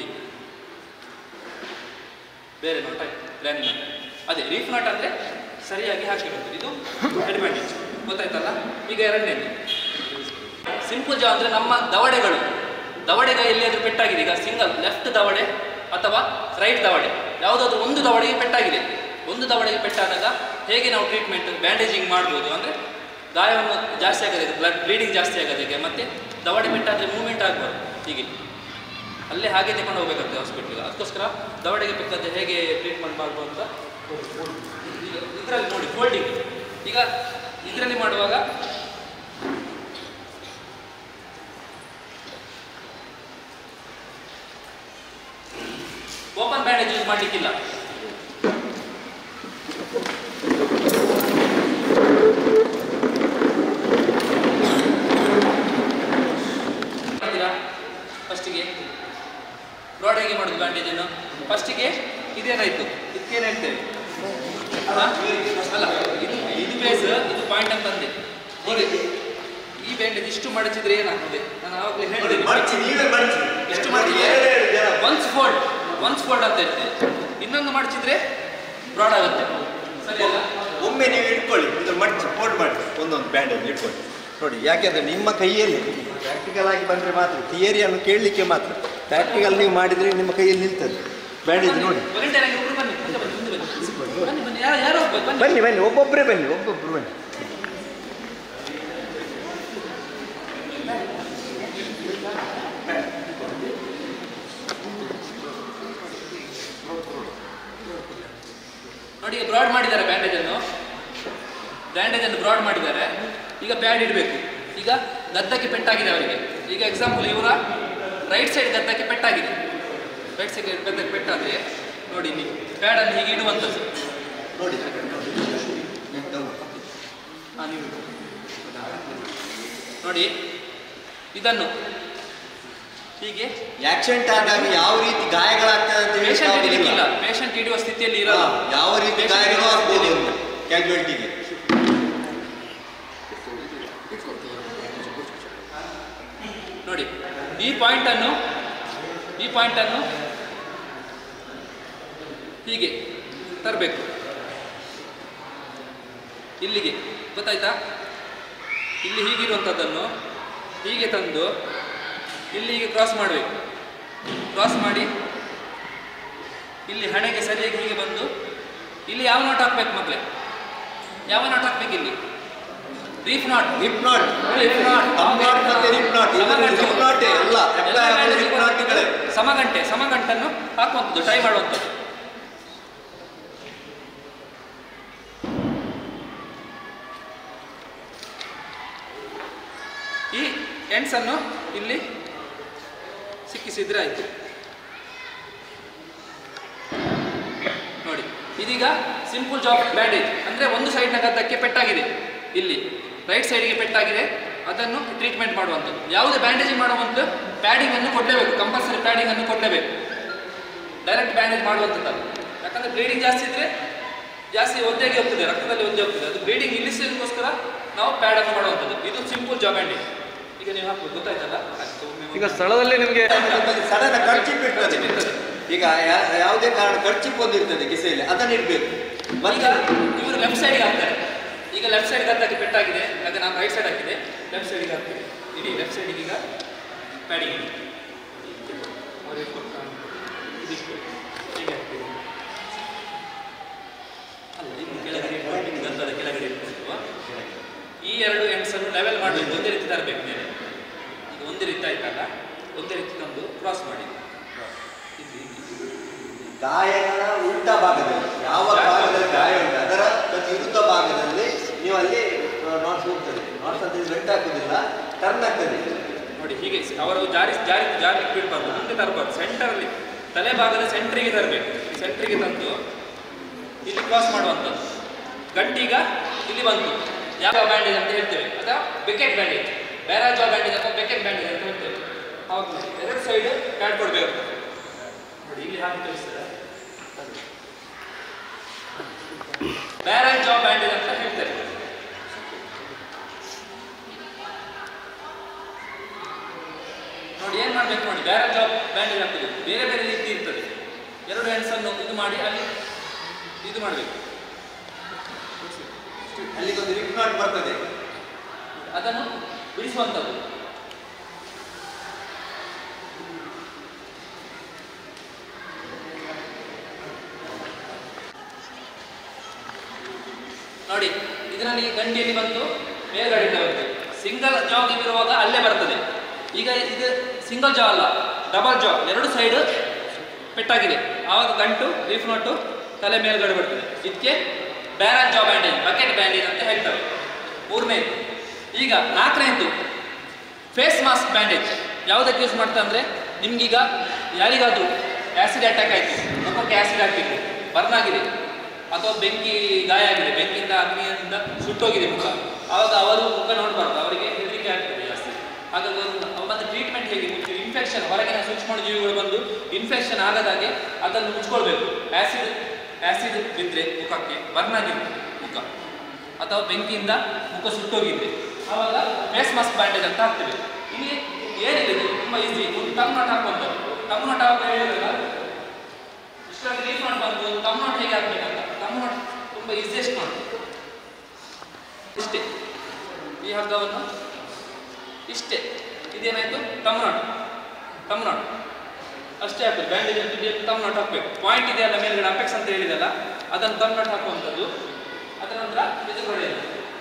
ಬೇರೆ ನೋಟ ಗ್ರ್ಯಾನಿ ನೋಟ್ ಅದೇ ರೀಫ್ ನಾಟ್ ಅಂದರೆ ಸರಿಯಾಗಿ ಹಾಕಿರೋದು ಇದು ಅಡ್ವಾಂಟೇಜ್ ಗೊತ್ತಾಯ್ತಲ್ಲ ಈಗ ಎರಡನೇ ಸಿಂಪಲ್ ಜಾ ಅಂದರೆ ನಮ್ಮ ದವಡೆಗಳು ದವಡೆಗೆ ಎಲ್ಲಿಯಾದ್ರೂ ಪೆಟ್ಟಾಗಿದೆ ಈಗ ಸಿಂಗಲ್ ಲೆಫ್ಟ್ ದವಡೆ ಅಥವಾ ರೈಟ್ ದವಡೆ ಯಾವುದಾದ್ರೂ ಒಂದು ದವಡೆಗೆ ಪೆಟ್ಟಾಗಿದೆ ಒಂದು ದವಡೆಗೆ ಪೆಟ್ಟಾದಾಗ ಹೇಗೆ ನಾವು ಟ್ರೀಟ್ಮೆಂಟ್ ಬ್ಯಾಂಡೇಜಿಂಗ್ ಮಾಡ್ಬೋದು ಅಂದರೆ ಗಾಯವನ್ನು ಜಾಸ್ತಿ ಆಗದೆ ಬ್ಲಡ್ ಬ್ಲೀಡಿಂಗ್ ಜಾಸ್ತಿ ಆಗದೆ ಮತ್ತು ದವಡೆ ಪೆಟ್ಟಾದರೆ ಮೂವ್ಮೆಂಟ್ ಆಗ್ಬಾರ್ದು ಹೀಗೆ ಅಲ್ಲೇ ಹಾಗೆ ತಗೊಂಡು ಹೋಗ್ಬೇಕಾಗ್ತದೆ ಹಾಸ್ಪಿಟ್ಲಿಗೆ ಅದಕ್ಕೋಸ್ಕರ ದವಡೆಗೆ ಬೇಕಾದ ಹೇಗೆ ಟ್ರೀಟ್ಮೆಂಟ್ ಮಾಡ್ಬೋದು ಅಂತ ಈಗ ಇದರಲ್ಲಿ ನೋಡಿ ಫೋಲ್ಡಿಂಗ್ ಈಗ ಇದರಲ್ಲಿ ಮಾಡುವಾಗ ಓಪನ್ ಬ್ಯಾಂಡೇಜ್ ಯೂಸ್ ಮಾಡಲಿಕ್ಕಿಲ್ಲ ಫಸ್ಟಿಗೆ ರೋಡ್ ಹೇಗೆ ಮಾಡೋದು ಬ್ಯಾಂಡೇಜನ್ನು ಫಸ್ಟಿಗೆ ಇದೇನಾಯ್ತು ಇದಕ್ಕೇನು ಹೇಳ್ತೇವೆ ಹಾ? ಅಲ್ಲ ಇದು ಇದು ಬೇಸ್ ಇದು ಪಾಯಿಂಟ್ ಅಂತ ಅಂದೆ ನೋಡಿ ಈ ಬ್ಯಾಂಡೇಜ್ ಇಷ್ಟು ಮಡಚಿದ್ರೆ ಏನಾಗ್ತದೆ ನಾನು ಆವಾಗಲೇ ನೋಡಿ ಹೇಳಿದೆ ಮಡಚಿ ನೀವೇ ಮಡಚಿ ಎಷ್ಟು ಮಾಡಿದ್ರೆ ಎರಡು ಎರಡು ಜನ ಒನ್ಸ್ ಫೋಲ್ಡ್ ಒನ್ಸ್ ಫೋಲ್ಡ್ ಅಂತ ಇರ್ತದೆ ಇನ್ನೊಂದು ಮಡಚಿದ್ರೆ ಬ್ರಾಡ್ ಆಗುತ್ತೆ ಸರಿ ಅಲ್ಲ ಒಮ್ಮೆ ನೀವು ಇಟ್ಕೊಳ್ಳಿ ಇದು ಮಡಚಿ ಫೋಲ್ಡ್ ಮಾಡಿ ಒಂದೊಂದು ಬ್ಯಾಂಡೇಜ್ ಇಟ್ಕೊಳ್ಳಿ ನೋಡಿ ಯಾಕೆಂದ್ರೆ ನಿಮ್ಮ ಕೈಯಲ್ಲಿ ಪ್ರಾಕ್ಟಿಕಲ್ ಆಗಿ ಬಂದರೆ ಮಾತ್ರ ಥಿಯರಿಯನ್ನು ಕೇಳಲಿಕ್ಕೆ ಮಾತ್ರ ಪ್ರಾಕ್ಟಿಕಲ್ ನೀವು ಮಾಡಿದರೆ ನಿಮ್ಮ ಕೈಯಲ್ಲಿ ನಿಲ್ತದೆ ಬ್ಯಾಂಡೇಜ್ ನೋಡಿ ವಾಲಂಟಿಯರ್ ಆಗಿ ಒಬ್ರು ಬನ್ನಿ ಮುಂದೆ ಬನ್ನಿ ಮುಂದೆ ಬನ್ನಿ ಬನ್ನಿ ಬನ್ನಿ ಯಾರು ಯಾರು ಹೋಗ್ಬೇಕು ಬನ್ನಿ ಬನ್ನಿ ಬನ್ನಿ ಒಬ್ಬೊಬ್ಬರೇ ಬನ್ನಿ ಒಬ್ಬೊಬ್ಬರು ಬನ್ನಿ ನೋಡಿ ಈಗ ಬ್ರಾಡ್ ಮಾಡಿದ್ದಾರೆ ಬ್ಯಾಂಡೇಜ್ ಅನ್ನು ಬ್ಯಾಂಡೇಜ್ ಅನ್ನು ಬ್ರಾಡ್ ಮಾಡಿದ್ದಾರೆ ಈಗ ಪ್ಯಾಡ್ ಇಡಬೇಕು ಈಗ ಗದ್ದಕ್ಕೆ ಪೆಟ್ಟಾಗಿದೆ ಅವರಿಗೆ ಈಗ ಎಕ್ಸಾಂಪಲ್ ಇವರ ರೈಟ್ ಸೈಡ್ ಗದ್ದಕ್ಕೆ ಪೆಟ್ಟಾಗಿದೆ ರೈಟ್ ಸೈಡ್ ಗದ್ದಕ್ಕೆ ಪೆಟ್ಟಾದರೆ ನೋಡಿ ಇಲ್ಲಿ ಪ್ಯಾಡ್ ಅನ್ನು ಹೀಗೆ ಇಡುವಂಥದ್ದು ನೋಡಿ ಹಾ, ನೀವು ಇಡು. ನೋಡಿ ಇದನ್ನು ಹೀಗೆ ಆಕ್ಸಿಡೆಂಟ್ ಆದಾಗ ಯಾವ ರೀತಿ ಗಾಯಗಳಾಗ್ತದೆ ಅಂತ ಹೇಳಿ ಪೇಷಂಟ್ ಸಾಧ್ಯವಿಲ್ಲ. ಹಿಡಿಲಿಕ್ಕಿಲ್ಲ ಪೇಷಂಟ್ ಹಿಡಿಯುವ ಸ್ಥಿತಿಯಲ್ಲಿ ಹಾ, ಇರಲ್ಲ ಯಾವ ರೀತಿ Patient ಗಾಯಗಳು ಹಿಡಿಯುವ ಆಗ್ಬೋದು ಸ್ಥಿತಿಯಲ್ಲಿ ಕ್ಯಾಜುಯಾಲಿಟಿಗೆ ನೋಡಿ ಈ ಪಾಯಿಂಟ್ ಅನ್ನು ಈ ಪಾಯಿಂಟ್ ಅನ್ನು ಹೀಗೆ ತರಬೇಕು ಇಲ್ಲಿಗೆ ಗೊತ್ತಾಯ್ತಾ ಇಲ್ಲಿ ಹೀಗಿರುವಂಥದ್ದನ್ನು ಹೀಗೆ ತಂದು ಇಲ್ಲಿಗೆ ಕ್ರಾಸ್ ಮಾಡಬೇಕು ಕ್ರಾಸ್ ಮಾಡಿ ಇಲ್ಲಿ ಹಣೆಗೆ ಸರಿಯಾಗಿ ಹೀಗೆ ಬಂದು ಇಲ್ಲಿ ಯಾವ ನಾಟ್ ಹಾಕ್ಬೇಕು ಮಕ್ಕಳೇ ಯಾವ ನಾಟ್ ಹಾಕ್ಬೇಕು ಇಲ್ಲಿ reef knot hip knot Hip knot, Thumb knot ಮತ್ತೆ hip knot. ಇದರಲ್ಲಿ ಸಮಗಂಟು. hip knot ಎಲ್ಲ. Apply ಎಲ್ಲ ಆಗೋದು bandage hip ಗೆ knot ಗಳೇ. ಸಮಗಂಟೆ ಸಮಗಂಟನ್ನು ಹಾಕುವಂಥದ್ದು ಟ್ರೈ ಮಾಡುವಂಥದ್ದು ಈ ಎಂಡ್ಸ್ ಅನ್ನು ಇಲ್ಲಿ ಸಿಕ್ಕಿಸಿದ್ರೆ ಆಯ್ತು ನೋಡಿ ಇದೀಗ ಸಿಂಪಲ್ ಜಾಬ್ ಬ್ಯಾಂಡೇಜ್ ಅಂದ್ರೆ ಒಂದು ಸೈಡ್ನ ಗದ್ದಕ್ಕೆ ಪೆಟ್ಟಾಗಿದೆ ಇಲ್ಲಿ ರೈಟ್ ಸೈಡ್ಗೆ ಪೆಟ್ಟಾಗಿದೆ ಅದನ್ನು ಟ್ರೀಟ್ಮೆಂಟ್ ಮಾಡುವಂಥದ್ದು ಯಾವುದೇ ಬ್ಯಾಂಡೇಜಿಂಗ್ ಮಾಡುವಂಥ ಪ್ಯಾಡಿಂಗ್ ಅನ್ನು ಕೊಡಲೇಬೇಕು ಕಂಪಲ್ಸರಿ ಪ್ಯಾಡಿಂಗ್ ಅನ್ನು ಕೊಡಲೇಬೇಕು ಡೈರೆಕ್ಟ್ ಬ್ಯಾಂಡೇಜ್ ಮಾಡುವಂಥದ್ದು ಯಾಕಂದ್ರೆ ಬ್ಲೀಡಿಂಗ್ ಜಾಸ್ತಿ ಇದ್ರೆ ಜಾಸ್ತಿ ಒದ್ದೆಗೆ ಹೋಗ್ತದೆ ರಕ್ತದಲ್ಲಿ ಒದ್ದೆ ಹೋಗ್ತದೆ ಅದು ಬ್ಲೀಡಿಂಗ್ ನಿಲ್ಲಿಸೋದಕ್ಕೋಸ್ಕರ ನಾವು ಪ್ಯಾಡ್ ಅನ್ನು ಮಾಡುವಂಥದ್ದು ಇದು ಸಿಂಪಲ್ ಜಾಬ್ ಬ್ಯಾಂಡೇಜ್ ಈಗ ನೀವು ಹಾಕ್ಬೋದು ಗೊತ್ತಾಯ್ತಲ್ಲ ಆಯ್ತು, ಒಮ್ಮೆ ಈಗ ಸ್ಥಳದಲ್ಲಿ ನಿಮಗೆ ಸಡನ್ ಖರ್ಚಿಪ್ ಖರ್ಚಿಪ್ ಇರ್ತದೆ ಇರ್ತದೆ. ಈಗ ಯಾ- ಯಾವುದೇ ಕಾರಣ ಖರ್ಚಿಪ್ ಒಂದು ಇರ್ತದೆ ಕಿಸೆಯಲ್ಲಿ ಅದನ್ನ ಇಡ್ಬೇಕು ಈಗ ಮತ್ತೆ ಇವರು ಲೆಫ್ಟ್ ಸೈಡ್ಗೆ ಹಾಕ್ತಾರೆ ಈಗ ಲೆಫ್ಟ್ ಸೈಡ್ ಗದ್ದಕ್ಕೆ ಪೆಟ್ಟಾಗಿದೆ ಆಗ ನಾನು ರೈಟ್ ಸೈಡ್ ಹಾಕಿದೆ ಲೆಫ್ಟ್ ಸೈಡ್ಗೆ ಹಾಕ್ತೀನಿ ಇಡಿ ಲೆಫ್ಟ್ ಸೈಡಿಗೆ ಈಗ ಪ್ಯಾಡಿಂಗ್ ಇಡಿ ಅವ್ರಿಗೆ ಕೊಟ್ಟ ಇದಿಷ್ಟು ಹೀಗೆ ಹಾಕ್ತೀನಿ ಅಲ್ಲ ಇಲ್ಲಿ ಕೆಳಗಡೆ ಇಟ್ಕೊಂಡು ಗದ್ದದ ಕೆಳಗಡೆ ಇಟ್ಕೊಂಡು ಈ ಎರಡು ಎಂಡ್ಸನ್ನು ಲೆವೆಲ್ ಮಾಡಬೇಕು ಒಂದೇ ರೀತಿ ತರಬೇಕು ಮೇಲೆ ಈಗ ಒಂದೇ ರೀತಿ ಆಯ್ತಲ್ಲ ಒಂದೇ ರೀತಿ ತಂದು ಕ್ರಾಸ್ ಮಾಡಿ ಇಲ್ಲಿ ಇಲ್ಲಿ ಗಾಯಗಳ ಉಲ್ಟಾ ಭಾಗದಲ್ಲಿ ಯಾವ ಭಾಗದಲ್ಲಿ ಗಾಯ ಉಂಟು ಅದರ ಪ್ರತಿ ವಿರುದ್ಧ ಭಾಗದಲ್ಲಿ ನೀವು ಅಲ್ಲಿ ನಾಟ್ಸ್ ಹೋಗ್ತದೆ ನಾಟ್ಸ್ ಅಂತ ಗಂಟು ಹಾಕುದಿಲ್ಲ ಟರ್ನ್ ಆಗ್ತದೆ ನೋಡಿ ಹೀಗೆ ಸ- ಅವರು ಜಾರಿ ಜಾರಿ ಜಾರಿ ಬಿಡಬಾರ್ದು ಮುಂದೆ ತರಬಾರ್ದು ಸೆಂಟರಲ್ಲಿ ತಲೆ ಭಾಗದ ಸೆಂಟ್ರಿಗೆ ತರಬೇಕು ಸೆಂಟ್ರಿಗೆ ತಂದು ಇಲ್ಲಿ ಕ್ರಾಸ್ ಮಾಡುವಂಥದ್ದು ಗಂಟೀಗ ಇಲ್ಲಿ ಬಂತು ಯಾವ ಬ್ಯಾಂಡೇಜ್ ಅಂತ ಹೇಳ್ತೇವೆ ಅಥವಾ ಬೆಕೆಟ್ ಬ್ಯಾಂಡೇಜ್ ಬೇರೆ ಜಾಬ್ ಬ್ಯಾಂಡೇಜ್ ಅಥವಾ ಬೆಕೆಟ್ ಬ್ಯಾಂಡೇಜ್ ಅಂತ ಹೇಳ್ತೇವೆ ಹೌದು ಎರಡು ಸೈಡ್ ಪ್ಯಾಡ್ ಕೊಡಬೇಕು ನೋಡಿ ಇಲ್ಲಿ ಹಾಕಿ ತೋರಿಸ್ತಾರೆ ಬೇರೆ ಜಾಬ್ ಬ್ಯಾಂಡೇಜ್ ಅಂತ ಹೇಳ್ತೇವೆ ನೋಡಿ ಏನು ಮಾಡ್ಬೇಕು ನೋಡಿ ಬೇರೆ ಜಾಬ್ ಬ್ಯಾಂಡೇಜ್ ಹಾಕುದು ಬೇರೆ ಬೇರೆ ರೀತಿ ಇರ್ತದೆ ಎರಡು ಹೆಣ್ಸನ್ನು ಇದು ಮಾಡಿ ಅಲ್ಲಿ ಇದು ಮಾಡಬೇಕು ಅಲ್ಲಿಗೊಂದು ರಿಪ್ ನಾಟ್ ಬರ್ತದೆ ಅದನ್ನು ಬಿಡಿಸುವಂಥದ್ದು ನೋಡಿ ಇದರಲ್ಲಿ ಗಂಡಿಯಲ್ಲಿ ಬಂತು ಮೇಲ್ಗಡೆ ಬರುತ್ತೆ ಸಿಂಗಲ್ ಜಾಬ್ ಇರುವಾಗ ಅಲ್ಲೇ ಬರ್ತದೆ ಈಗ ಇದು ಸಿಂಗಲ್ ಜಾ ಅಲ್ಲ ಡಬಲ್ ಜಾಬ್ ಎರಡು ಸೈಡ್ ಪೆಟ್ಟಾಗಿದೆ ಆವಾಗ ಗಂಟು ಲೀಫ್ ನೋಟು ತಲೆ ಮೇಲ್ಗಡೆ ಬರ್ತದೆ ಇದಕ್ಕೆ barrel jaw bandage bucket bandage ಅಂತ ಹೇಳ್ತಾರೆ ಮೂರನೇದು ಈಗ ನಾಲ್ಕನೇದು ಫೇಸ್ ಮಾಸ್ಕ್ ಬ್ಯಾಂಡೇಜ್ ಯಾವುದಕ್ಕೆ ಯೂಸ್ ಮಾಡ್ತಾ ಅಂದರೆ ನಿಮ್ಗೀಗ ಯಾರಿಗಾದರೂ ಆ್ಯಸಿಡ್ ಅಟ್ಯಾಕ್ ಆಯಿತು ಮುಖಕ್ಕೆ ಆ್ಯಸಿಡ್ ಹಾಕಿತ್ತು ಬರ್ನ್ ಆಗಿದೆ ಅಥವಾ ಬೆಂಕಿ ಗಾಯ ಆಗಿದೆ ಬೆಂಕಿಯಿಂದ ಅಗ್ನಿಯಿಂದ ಸುಟ್ಟೋಗಿದೆ ಮುಖ ಆವಾಗ ಅವರು ಮುಖ ನೋಡಬಾರ್ದು ಅವರಿಗೆ ಹೆದರಿಕೆ ಆಗ್ತದೆ ಜಾಸ್ತಿ ಹಾಗಾಗಿ ಅವರು ಮತ್ತೆ ಟ್ರೀಟ್ಮೆಂಟ್ ಹೇಗೆ ಇನ್ಫೆಕ್ಷನ್ ಹೊರಗಿನ ಸೂಕ್ಷ್ಮ ಜೀವಿಗಳು ಬಂದು ಇನ್ಫೆಕ್ಷನ್ ಆಗದಾಗೆ ಅದನ್ನು ಮುಚ್ಕೊಳ್ಬೇಕು ಆ್ಯಸಿಡ್ ಆ್ಯಸಿಡ್ ಬಿದ್ದರೆ ಮುಖಕ್ಕೆ ಬರ್ನ್ ಆಗಿರ್ತದೆ ಮುಖ ಅಥವಾ ಬೆಂಕಿಯಿಂದ ಮುಖ ಸುಟ್ಟೋಗಿದ್ರೆ ಆವಾಗ ಫೇಸ್ ಮಾಸ್ಕ್ ಬ್ಯಾಂಡೇಜ್ ಅಂತ ಹಾಕ್ತೇವೆ ಇಲ್ಲಿ ಏನಿದೆ ಇದು ತುಂಬ ಈಸಿ ಒಂದು ಟಮ್ ನಾಟ್ ಹಾಕುವಂಥದ್ದು ಟಮ್ ನಾಟ್ ಹಾಕುವ ಹೇಳಿದ್ರೆ ಹೇಗೆ ಹಾಕ್ಬೇಕಂತ ತಮ್ಮ ನೋಡಿ ತುಂಬ ಈಸಿಯೆಸ್ಟ್ ನೋಡಿ ಇಷ್ಟೇ ಈ ಹಗ್ಗವನ್ನು ಇಷ್ಟೇ ಇದೇನಾಯ್ತು ತಮ್ನಾಡು ತಮ್ನಾಡು ಅಷ್ಟೇ ಹಾಕ್ಬೇಕು ಬ್ಯಾಂಡೇಜ್ ತುದಿಯಲ್ಲಿ ತಮ್ನಾಟ್ ಹಾಕ್ಬೇಕು ಪಾಯಿಂಟ್ ಇದೆಯಲ್ಲ ಮೇಲ್ಗಡೆ ಅಪೆಕ್ಸ್ ಅಂತ ಹೇಳಿದಲ್ಲ ಅದನ್ನು ತಮ್ನಾಟ್ ಹಾಕುವಂಥದ್ದು ಅದರ ನಂತರ ಇದು ಹೊಡೆಯೋದು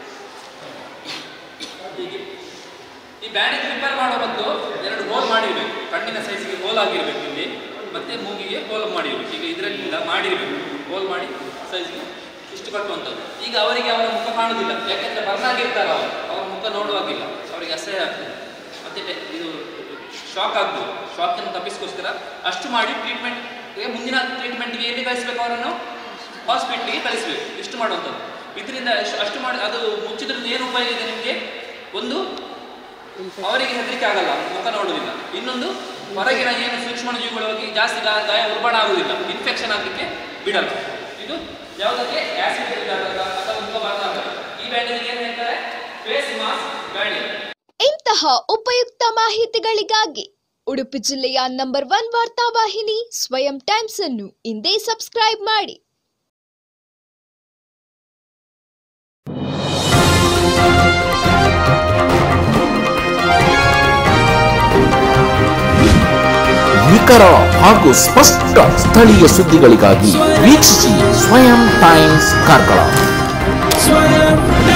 ಹೀಗೆ ಈ ಬ್ಯಾಂಡೇಜ್ ರಿಪೇರ್ ಮಾಡೋ ಬದಲು ಎರಡು ಹೋಲ್ ಮಾಡಿರ್ಬೇಕು ಕಣ್ಣಿನ ಸೈಜ್ಗೆ ಹೋಲ್ ಆಗಿರ್ಬೇಕು ಇಲ್ಲಿ ಮತ್ತೆ ಮೂಗಿಗೆ ಹೋಲ್ ಮಾಡಿರ್ಬೇಕು ಈಗ ಇದರಲ್ಲಿಲ್ಲ ಮಾಡಿರ್ಬೇಕು ಹೋಲ್ ಮಾಡಿ ಸೈಜ್ಗೆ ಇಷ್ಟು ಕಟ್ಟುವಂಥದ್ದು ಈಗ ಅವರಿಗೆ ಅವರ ಮುಖ ಕಾಣುವುದಿಲ್ಲ ಯಾಕೆಂದ್ರೆ ಬರ್ನ್ ಆಗಿರ್ತಾರೆ ಅವರು ಅವರ ಮುಖ ನೋಡುವಾಗಿಲ್ಲ ಅವರಿಗೆ ಅಸಹ್ಯ ಆಗ್ತದೆ ಮತ್ತೆ ಟೆ- ಇದು ಶಾಕ್ ಆಗ್ಬೋದು ಶಾಕನ್ನು ತಪ್ಪಿಸ್ಕೋಸ್ಕರ ಅಷ್ಟು ಮಾಡಿ ಟ್ರೀಟ್ಮೆಂಟ್ಗೆ ಮುಂದಿನ ಟ್ರೀಟ್ಮೆಂಟ್ಗೆ ಎಲ್ಲಿ ಕಳಿಸ್ಬೇಕು ಅವರನ್ನು ಹಾಸ್ಪಿಟ್ಲಿಗೆ ಕಳಿಸ್ಬೇಕು ಇಷ್ಟು ಮಾಡುವಂಥದ್ದು ಇದರಿಂದ ಅಷ್ಟು- ಅಷ್ಟು ಮಾಡಿ ಅದು ಮುಚ್ಚಿದ್ರಿಂದ ಏನು ಉಪಯೋಗ ಇದೆ ನಿಮಗೆ ಒಂದು ಅವರಿಗೆ ಹೆದರಿಕೆ ಆಗಲ್ಲ ಮುಖ ನೋಡುವುದಿಲ್ಲ ಇನ್ನೊಂದು ಹೊರಗಿನ ಏನು ಸೂಕ್ಷ್ಮ ಜೀವಿಗಳು ಹೋಗಿ ಜಾಸ್ತಿ ಗಾ- ಗಾಯ ಉಲ್ಬಣ ಆಗುವುದಿಲ್ಲ ಇನ್ಫೆಕ್ಷನ್ ಆಗಲಿಕ್ಕೆ ಬಿಡಲ್ಲ ಇದು ಯಾವುದಕ್ಕೆ ಆಸಿಡ್ ಅಥವಾ ಮುಖ ಬಾಧ ಈ ಬ್ಯಾಂಡೇಜ್ ಏನು ಹೇಳ್ತಾರೆ ಫೇಸ್ ಮಾಸ್ಕ್ ಬ್ಯಾಂಡೇಜ್ ಇಂತಹ ಉಪಯುಕ್ತ ಮಾಹಿತಿಗಳಿಗಾಗಿ ಉಡುಪಿ ಜಿಲ್ಲೆಯ ನಂಬರ್ ಒನ್ ವಾರ್ತಾವಾಹಿನಿ ಸ್ವಯಂ ಟೈಮ್ಸ್ ಅನ್ನು ಇಂದೇ ಸಬ್ಸ್ಕ್ರೈಬ್ ಮಾಡಿ ನಿಖರ ಹಾಗೂ ಸ್ಪಷ್ಟ ಸ್ಥಳೀಯ ಸುದ್ದಿಗಳಿಗಾಗಿ ವೀಕ್ಷಿಸಿ ಸ್ವಯಂ ಟೈಮ್ಸ್ ಕಾರ್ಕಳ ಸ್ವಯಂ